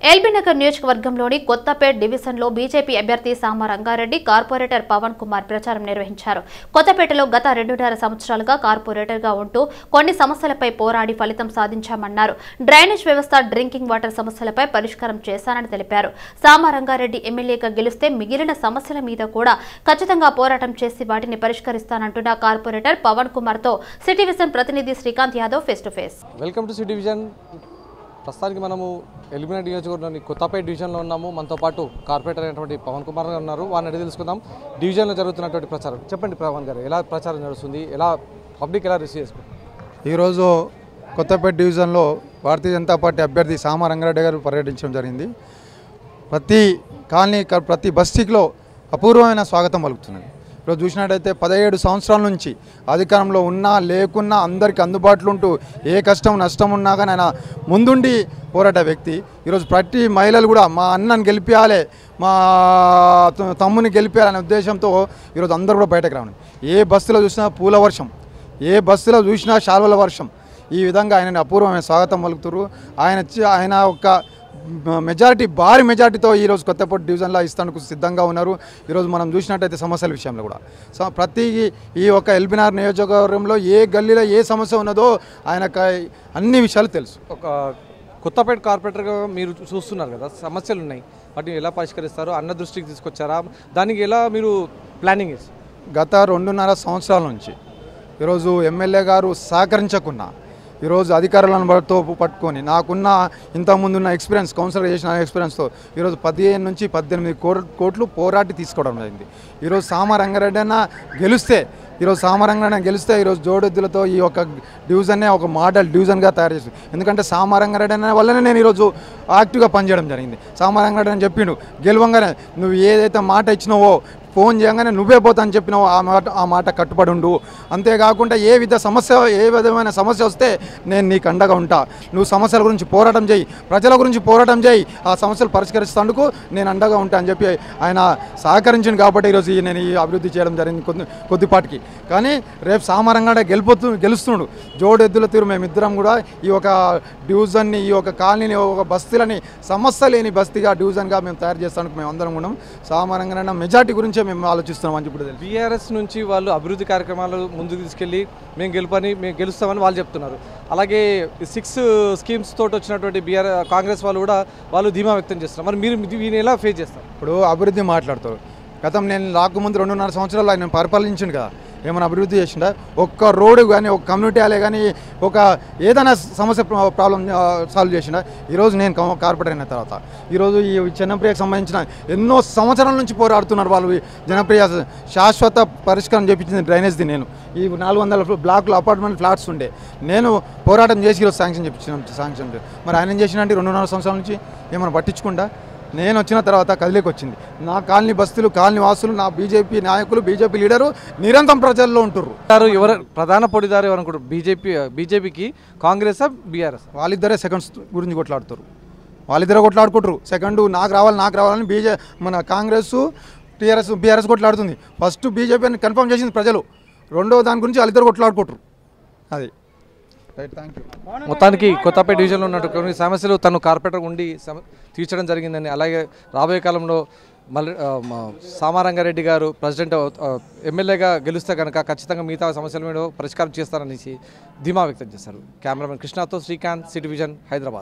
ఎల్బీనగర్ నియోజకవర్గంలోని కొత్తపేట్ డివిజన్లో బీజేపీ అభ్యర్థి సామ రంగారెడ్డి కార్పొరేటర్ పవన్ కుమార్ ప్రచారం నిర్వహించారు కొత్తపేటలో గత రెండున్నర సంవత్సరాలుగా కార్పొరేటర్గా ఉంటూ కొన్ని సమస్యలపై పోరాడి ఫలితం సాధించామన్నారు డ్రైనేజ్ వ్యవస్థ డ్రింకింగ్ వాటర్ సమస్యలపై పరిష్కారం చేశానని తెలిపారు సామ రంగారెడ్డి ఎమ్మెల్యేగా గెలిస్తే మిగిలిన సమస్యల మీద కూడా ఖచ్చితంగా పోరాటం చేసి వాటిని పరిష్కరిస్తానంటున్న కార్పొరేటర్ పవన్ కుమార్ తో సిటీ విజన్ ప్రతినిధి Srikanth Yadav face to face welcome to city division ప్రస్తుతానికి మనము ఎలిమినేట్ నియోజకవర్గంలోని కొత్తపేట డివిజన్లో ఉన్నాము మనతో పాటు కార్పొరేటర్ అయినటువంటి పవన్ కుమార్ గారు ఉన్నారు వారిని అడిగి తెలుసుకుందాం డివిజన్లో జరుగుతున్నటువంటి ప్రచారం చెప్పండి పవన్ గారు ఎలా ప్రచారం నడుస్తుంది ఎలా పబ్లిక్ ఎలా రిసీవ్ చేసుకుంటారు ఈరోజు కొత్తపేట డివిజన్లో భారతీయ జనతా పార్టీ అభ్యర్థి సామ రంగారెడ్డి గారు పర్యటించడం జరిగింది ప్రతి కాలనీ క- ప్రతి బస్తీలో అపూర్వమైన స్వాగతం పలుకుతున్నది ఈరోజు చూసినట్టయితే పదిహేడు సంవత్సరాల నుంచి అధికారంలో ఉన్నా లేకున్నా అందరికీ అందుబాటులో ఉంటూ ఏ కష్టం నష్టం ఉన్నా కానీ ఆయన ముందుండి పోరాట వ్యక్తి ఈరోజు ప్రతి మహిళలు కూడా మా అన్నని గెలిపించాలి మా త- తమ్ముని గెలిపించాలనే ఉద్దేశంతో ఈరోజు అందరూ కూడా బయటకు రావడం ఏ బస్సులో చూసినా పూల వర్షం ఏ బస్సులో చూసినా శాల్వల వర్షం ఈ విధంగా ఆయనని అపూర్వమైన స్వాగతం పలుకుతారు ఆయన వచ్చి- ఆయన ఒక మెజారిటీ భారీ మెజారిటీతో ఈరోజు కొత్తపేట డివిజన్లో ఇస్తానికి సిద్ధంగా ఉన్నారు ఈరోజు మనం చూసినట్టయితే సమస్యల విషయంలో కూడా సో ప్రతి ఈ ఒక ఎల్బినార్ నియోజకవర్గంలో ఏ గల్లీలో ఏ సమస్య ఉన్నదో ఆయనకు అన్ని విషయాలు తెలుసు ఒక కొత్తపేట కార్పొరేటర్గా మీరు చూస్తున్నారు కదా సమస్యలు ఉన్నాయి వాటిని ఎలా పరిష్కరిస్తారు అన్న దృష్టికి తీసుకొచ్చారా దానికి ఎలా మీరు ప్లానింగ్ చేస్తారు గత రెండున్నర సంవత్సరాల నుంచి ఈరోజు ఎమ్మెల్యే గారు సహకరించకున్నా ఈరోజు అధికారులను పట్టుతో పట్టుకొని నాకున్న ఇంతకుముందున్న ఎక్స్పీరియన్స్ కౌన్సిలర్ చేసిన ఎక్స్పీరియన్స్తో ఈరోజు పదిహేను నుంచి పద్దెనిమిది కోట్ కోట్లు పోరాటి తీసుకోవడం జరిగింది ఈరోజు సామ రంగారెడ్డి అన్న గెలిస్తే ఈరోజు సామరంగారెడ్డి అన్న గెలిస్తే ఈరోజు జోడెద్దులతో ఈ యొక్క డివిజన్నే ఒక మోడల్ డివిజన్గా తయారు చేసి ఎందుకంటే సామరంగారెడ్డి అన్న వల్లనే నేను ఈరోజు యాక్టివ్గా పనిచేయడం జరిగింది సామరంగారెడ్డి అని చెప్పిండు గెలవంగానే నువ్వు ఏదైతే మాట ఇచ్చినావో ఫోన్ చేయగానే నువ్వే పోతా అని చెప్పినావు ఆ మాట ఆ మాట కట్టుబడి ఉండు అంతేకాకుండా ఏ విధ సమస్య ఏ విధమైన సమస్య వస్తే నేను నీకు అండగా ఉంటా నువ్వు సమస్యల గురించి పోరాటం చేయి ప్రజల గురించి పోరాటం చేయి ఆ సమస్యలు పరిష్కరిస్తేందుకు నేను అండగా ఉంటా అని చెప్పి ఆయన సహకరించింది కాబట్టి ఈరోజు ఈ నేను ఈ అభివృద్ధి చేయడం జరిగింది కొద్ది కొద్దిపాటికి కానీ రేపు సామరంగా గెలిపోతూ గెలుస్తున్నాడు జోడెద్దుల తీరు మేమిద్దరం కూడా ఈ ఒక డివిజన్ని ఈ ఒక కాలనీని ఒక బస్తీలని సమస్య లేని బస్తీగా డివిజన్గా మేము తయారు చేస్తానికి మేము అందరం ఉన్నాం సామరంగా మెజార్టీ గురించే మేము ఆలోచిస్తున్నాం అని చెప్పి తెలుసు బీఆర్ఎస్ నుంచి వాళ్ళు అభివృద్ధి కార్యక్రమాలు ముందుకు తీసుకెళ్ళి మేము గెలుపని మేము గెలుస్తామని వాళ్ళు చెప్తున్నారు అలాగే సిక్స్ స్కీమ్స్ తోటి వచ్చినటువంటి బీఆర్ కాంగ్రెస్ వాళ్ళు కూడా వాళ్ళు ధీమా వ్యక్తం చేస్తున్నారు మరి మీరు దీన్ని ఎలా ఫేస్ చేస్తారు ఇప్పుడు అభివృద్ధి మాట్లాడతారు గతం నేను రాకముందు రెండున్నర సంవత్సరాలు ఆయన పరిపాలించిండు కదా ఏమైనా అభివృద్ధి చేసిండా ఒక్క రోడ్డు కానీ ఒక కమ్యూనిటీ అలే కానీ ఒక ఏదైనా సమస్య ప్రా- ప్రాబ్లం ఆ, సాల్వ్ చేసిండా ఈరోజు నేను కమ- కార్పొరేటర్ అయిన తర్వాత ఈరోజు ఈ జనప్రియకు సంబంధించిన ఎన్నో సంవత్సరాల నుంచి పోరాడుతున్నారు వాళ్ళు ఈ జనప్రియ శాశ్వత పరిష్కారం చేపించింది డ్రైనేజ్ది నేను ఈ నాలుగు వందల బ్లాక్లో అపార్ట్మెంట్ ఫ్లాట్స్ ఉండే నేను పోరాటం చేసి ఈరోజు శాంక్షన్ చెప్పించిన శాంక్షన్ మరి ఆయన ఏం చేసినంటే రెండున్నర సంవత్సరాల నుంచి ఏమైనా పట్టించుకుంటా నేను వచ్చిన తర్వాత కదిలేకి వచ్చింది నా కాలనీ బస్తీలు కాలనీ వాసులు నా బీజేపీ నాయకులు బీజేపీ లీడరు నిరంతరం ప్రజల్లో ఉంటుర్రు ఎవరు ఎవరు ప్రధాన పొడిదారు ఎవరు అనుకుంటారు బీజేపీ బీజేపీకి కాంగ్రెస్ బీఆర్ఎస్ వాళ్ళిద్దరే సెకండ్స్ గురించి కొట్లాడుతారు వాళ్ళిద్దరే కొట్లాడుకుంటారు సెకండ్ నాకు రావాలి నాకు రావాలని బీజే మన కాంగ్రెస్ టీఆర్ఎస్ బీఆర్ఎస్ కొట్లాడుతుంది ఫస్ట్ బీజేపీ అని కన్ఫర్మ్ చేసింది ప్రజలు రెండో దాని గురించి వాళ్ళిద్దరు కొట్లాడుకుంటారు అది రైట్ థ్యాంక్ యూ మొత్తానికి కొత్తపేట డివిజన్లో ఉన్నట్టు కొన్ని సమస్యలు తను కార్పొరేటర్ ఉండి సమ- తీర్చడం జరిగిందని అలాగే రాబోయే కాలంలో మళ్ళీ ఆ, మా సామారంగారెడ్డి గారు ప్రెసిడెంట్ అవు- ఆ, ఎమ్మెల్యేగా గెలిస్తే కనుక ఖచ్చితంగా మిగతా సమస్యల మీద పరిష్కారం చేస్తారనేసి ధీమా వ్యక్తం చేశారు కెమెరామెన్ కృష్ణతో శ్రీకాంత్ సిటీ విజన్ హైదరాబాద్